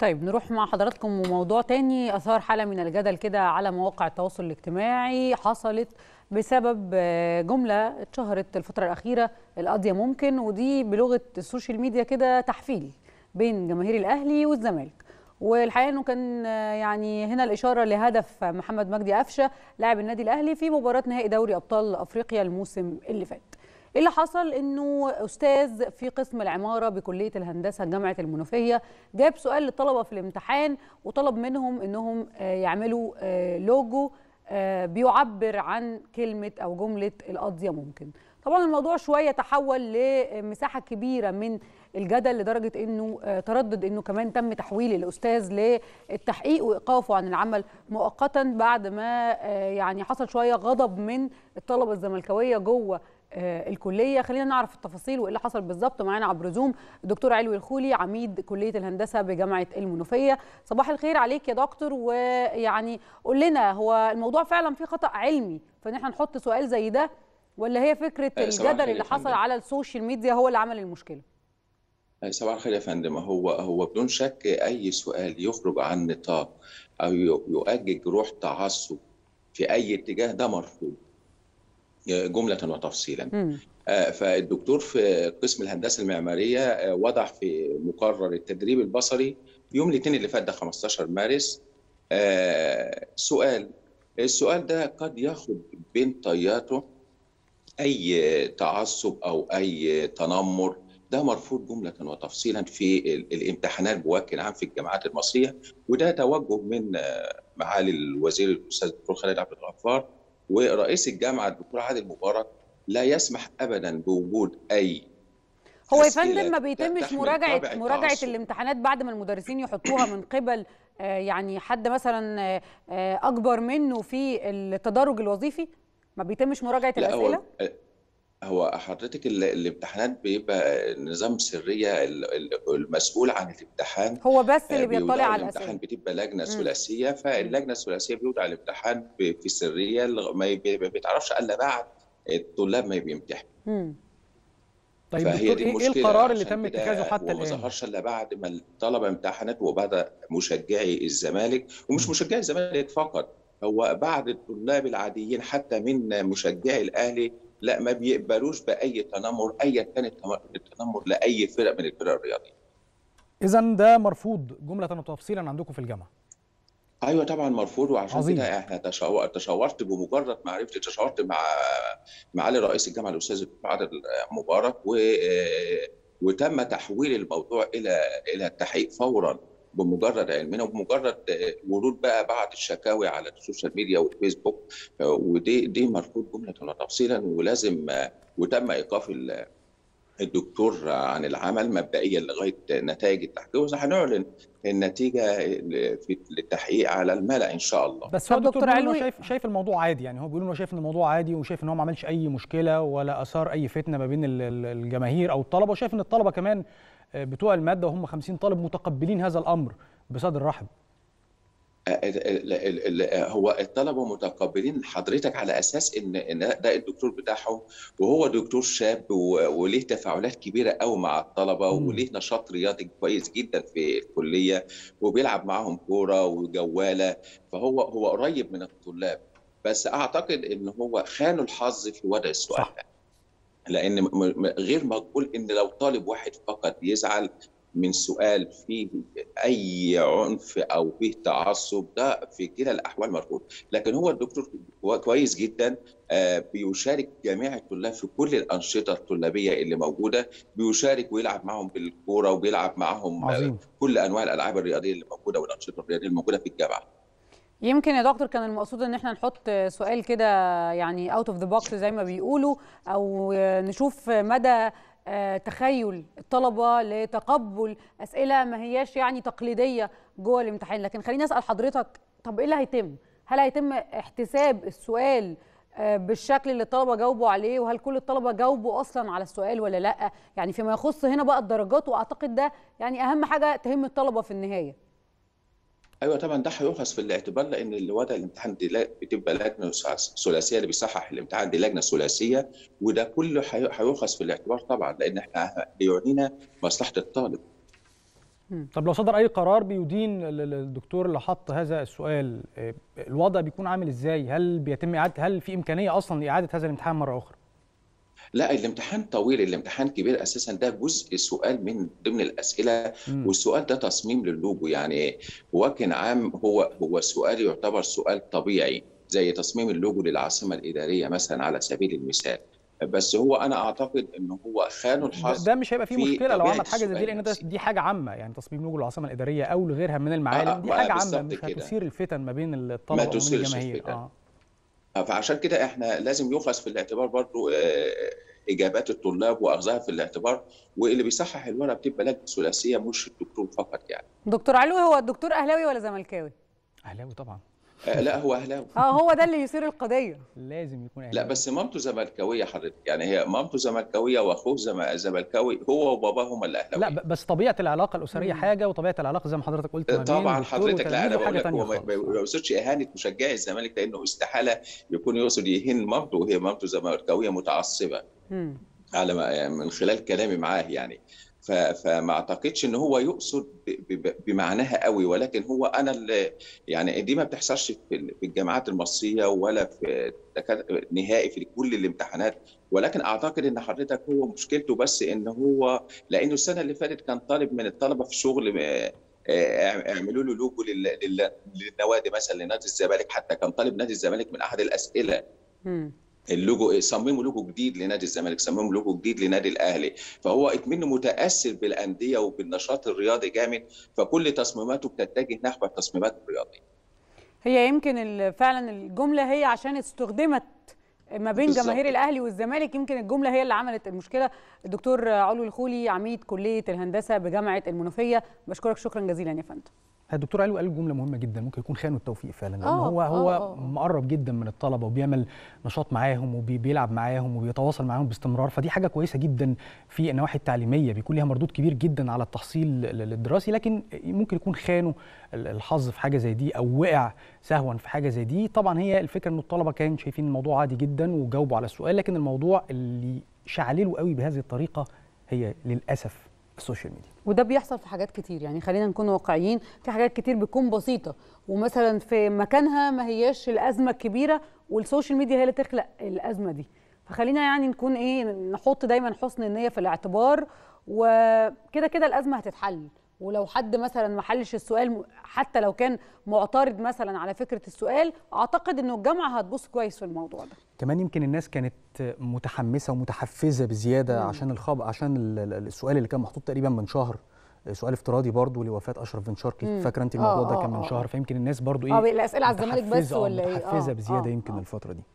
طيب نروح مع حضراتكم وموضوع تاني أثار حالة من الجدل كده على مواقع التواصل الاجتماعي حصلت بسبب جملة اتشهرت الفترة الأخيرة القضية ممكن ودي بلغة السوشيال ميديا كده تحفيل بين جماهير الأهلي والزمالك والحقيقه انه كان يعني هنا الاشاره لهدف محمد مجدي قفشه لاعب النادي الاهلي في مباراه نهائي دوري ابطال افريقيا الموسم اللي فات. اللي حصل انه استاذ في قسم العماره بكليه الهندسه جامعه المنوفيه جاب سؤال للطلبه في الامتحان وطلب منهم انهم يعملوا لوجو بيعبر عن كلمه او جمله القضيه ممكن. طبعا الموضوع شويه تحول لمساحه كبيره من الجدل لدرجه انه تردد انه كمان تم تحويل الاستاذ للتحقيق وايقافه عن العمل مؤقتا بعد ما يعني حصل شويه غضب من الطلبه الزملكاويه جوه الكليه خلينا نعرف التفاصيل وايه اللي حصل بالظبط معانا عبر زوم الدكتور علوي الخولي عميد كليه الهندسه بجامعه المنوفيه صباح الخير عليك يا دكتور ويعني قول لنا هو الموضوع فعلا فيه خطا علمي فان احنا نحط سؤال زي ده ولا هي فكره الجدل اللي حصل على السوشيال ميديا هو اللي عمل المشكله صباح الخير يا فندم هو هو بدون شك اي سؤال يخرج عن نطاق او يؤجج روح تعصب في اي اتجاه ده مرفوض جمله وتفصيلا م. فالدكتور في قسم الهندسه المعماريه وضع في مقرر التدريب البصري يوم الاثنين اللي فات ده 15 مارس سؤال السؤال ده قد ياخد بين طياته اي تعصب او اي تنمر ده مرفوض جملة وتفصيلا في الامتحانات بوجه عام في الجامعات المصرية وده توجه من معالي الوزير الأستاذ الدكتور خالد عبد الغفار ورئيس الجامعة الدكتور عادل مبارك لا يسمح أبدا بوجود أي هو يا فندم ما بيتمش مراجعة مراجعة الامتحانات بعد ما المدرسين يحطوها من قبل يعني حد مثلا أكبر منه في التدرج الوظيفي ما بيتمش مراجعة الأسئلة؟ هو حضرتك الامتحانات بيبقى نظام سريه المسؤول عن الامتحان هو بس اللي بيطلع على الامتحان بتبقى لجنه ثلاثيه فاللجنه الثلاثيه بيوضع الامتحان في سريه ما بيتعرفش الا بعد الطلاب ما بيمتحنوا طيب فهي دي ايه القرار اللي تم اتخاذه حتى الان؟ ما ظهرش الا بعد ما الطلبه امتحنت وبدا مشجعي الزمالك ومش مشجعي الزمالك فقط هو بعض الطلاب العاديين حتى من مشجعي الاهلي لا ما بيقبلوش باي تنمر ايا كان التنمر لاي فرق من الفرق الرياضيه. اذا ده مرفوض جمله وتفصيلا عندكم في الجامعه. ايوه طبعا مرفوض وعشان كده احنا تشاورت بمجرد معرفتي تشاورت مع معالي رئيس الجامعه الاستاذ عادل مبارك و وتم تحويل الموضوع الى الى التحقيق فورا بمجرد علمنا وبمجرد ورود بقى بعض الشكاوي على السوشيال ميديا والفيسبوك ودي دي مرفوض جمله تفصيلا ولازم وتم ايقاف الدكتور عن العمل مبدئيا لغايه نتائج التحقيق وهنعلن النتيجه في التحقيق على الملا ان شاء الله بس هو الدكتور علوي شايف شايف الموضوع عادي يعني هو بيقول انه شايف ان الموضوع عادي وشايف ان هو ما عملش اي مشكله ولا اثار اي فتنه ما بين الجماهير او الطلبه وشايف ان الطلبه كمان بتوع الماده وهم 50 طالب متقبلين هذا الامر بصدر رحب هو الطلبه متقبلين حضرتك على اساس ان ان ده الدكتور بتاعهم وهو دكتور شاب وليه تفاعلات كبيره قوي مع الطلبه وليه نشاط رياضي كويس جدا في الكليه وبيلعب معاهم كوره وجواله فهو هو قريب من الطلاب بس اعتقد ان هو خانوا الحظ في وضع السؤال صح. لان غير مقبول ان لو طالب واحد فقط يزعل من سؤال فيه اي عنف او فيه تعصب ده في كلا الاحوال مرفوض لكن هو الدكتور كويس جدا بيشارك جميع الطلاب في كل الانشطه الطلابيه اللي موجوده بيشارك ويلعب معهم بالكوره وبيلعب معهم عظيم. كل انواع الالعاب الرياضيه اللي موجوده والانشطه الرياضيه الموجوده في الجامعه يمكن يا دكتور كان المقصود ان احنا نحط سؤال كده يعني اوت اوف ذا بوكس زي ما بيقولوا او نشوف مدى تخيل الطلبه لتقبل اسئله ما هياش يعني تقليديه جوه الامتحان لكن خليني اسال حضرتك طب ايه اللي هيتم هل هيتم احتساب السؤال بالشكل اللي الطلبه جاوبوا عليه وهل كل الطلبه جاوبوا اصلا على السؤال ولا لا يعني فيما يخص هنا بقى الدرجات واعتقد ده يعني اهم حاجه تهم الطلبه في النهايه ايوه طبعا ده هيؤخذ في الاعتبار لان اللي وضع الامتحان دي بتبقى لجنه ثلاثيه اللي بيصحح الامتحان دي لجنه ثلاثيه وده كله هيؤخذ في الاعتبار طبعا لان احنا بيعنينا مصلحه الطالب طب لو صدر اي قرار بيدين ال- ال- الدكتور اللي حط هذا السؤال آه، الوضع بيكون عامل ازاي هل بيتم اعاده هل في امكانيه اصلا لاعاده هذا الامتحان مره اخرى لا الامتحان طويل الامتحان كبير اساسا ده جزء سؤال من ضمن الاسئله مم. والسؤال ده تصميم للوجو يعني هو كان عام هو هو سؤال يعتبر سؤال طبيعي زي تصميم اللوجو للعاصمه الاداريه مثلا على سبيل المثال بس هو انا اعتقد ان هو خانوا ده, الحظ ده مش هيبقى فيه في مشكله لو طبيعة عمل حاجه زي دي السؤال لان ده نفسه. دي حاجه عامه يعني تصميم لوجو العاصمه الاداريه او لغيرها من المعالم آه، دي ما حاجه عامه بالظبط مش كده. هتثير الفتن ما بين الطلبه ما وما بين تثيرش الجماهير الفتن. اه فعشان كده احنا لازم يؤخذ في الاعتبار برضو آه، اجابات الطلاب واخذها في الاعتبار واللي بيصحح الورقه بتبقى لجنه ثلاثيه مش الدكتور فقط يعني دكتور علوي هو الدكتور اهلاوي ولا زملكاوي اهلاوي طبعا آه، لا هو اهلاوي اه هو ده اللي يثير القضيه لازم يكون اهلاوي لا بس مامته زملكاويه حضرتك يعني هي مامته زملكاويه واخوه زم- زملكاوي هو وباباه هما اللي لا اهلاويه ب- بس طبيعه العلاقه الاسريه حاجه وطبيعه العلاقه زي ما حضرتك قلت ما بين طبعا الدكتور حضرتك لا انا وتلاميذه بقول حاجه لك ثانيه هو ما- ما خالص ما يقصدش اهانه مشجعي الزمالك لانه استحاله يكون يقصد يهين مامته وهي مامته زملكاويه متعصبه مم. على ما من خلال كلامي معاه يعني ف- فما اعتقدش ان هو يقصد ب- ب- بمعناها قوي ولكن هو انا اللي يعني دي ما بتحصلش في ال- في الجامعات المصريه ولا في دكات- نهائي في كل الامتحانات ولكن اعتقد ان حضرتك هو مشكلته بس ان هو لانه السنه اللي فاتت كان طالب من الطلبه في شغل آه، آه، اعملوا له لوجو لل- لل- للنوادي مثلا لنادي الزمالك حتى كان طالب نادي الزمالك من احد الاسئله مم. اللوجو صمموا لوجو جديد لنادي الزمالك صمموا لوجو جديد لنادي الاهلي فهو اكمنه متاثر بالانديه وبالنشاط الرياضي جامد فكل تصميماته بتتجه نحو التصميمات الرياضيه هي يمكن ال- فعلا الجمله هي عشان استخدمت ما بين بالظبط. جماهير الاهلي والزمالك يمكن الجمله هي اللي عملت المشكله الدكتور علو الخولي عميد كليه الهندسه بجامعه المنوفيه بشكرك شكرا جزيلا يا فندم الدكتور علي قال جمله مهمه جدا ممكن يكون خانوا التوفيق فعلا لان آه، هو آه، هو آه. مقرب جدا من الطلبه وبيعمل نشاط معاهم وبيلعب معاهم وبيتواصل معاهم باستمرار فدي حاجه كويسه جدا في النواحي التعليميه بيكون ليها مردود كبير جدا على التحصيل ال- الدراسي لكن ممكن يكون خانوا ال- الحظ في حاجه زي دي او وقع سهوا في حاجه زي دي طبعا هي الفكره ان الطلبه كانوا شايفين الموضوع عادي جدا وجاوبوا على السؤال لكن الموضوع اللي شعلله قوي بهذه الطريقه هي للاسف السوشيال ميديا وده بيحصل في حاجات كتير يعني خلينا نكون واقعيين في حاجات كتير بتكون بسيطه ومثلا في مكانها ما هياش الازمه الكبيره والسوشيال ميديا هي اللي تخلق الازمه دي فخلينا يعني نكون ايه نحط دايما حسن النيه في الاعتبار وكده كده الازمه هتتحل ولو حد مثلا ما حلش السؤال م- حتى لو كان معترض مثلا على فكره السؤال اعتقد انه الجامعه هتبص كويس في الموضوع ده كمان يمكن الناس كانت متحمسه ومتحفزه بزياده مم. عشان الخب عشان ال- ال- السؤال اللي كان محطوط تقريبا من شهر سؤال افتراضي برضو لوفاه اشرف بن شرقي مم. فاكره انت آه، الموضوع ده آه، كان من آه، شهر آه. فيمكن الناس برضو اه ايه الاسئله على الزمالك بس متحفزة، آه، ولا ايه متحفزه آه، بزياده آه، يمكن آه. الفتره دي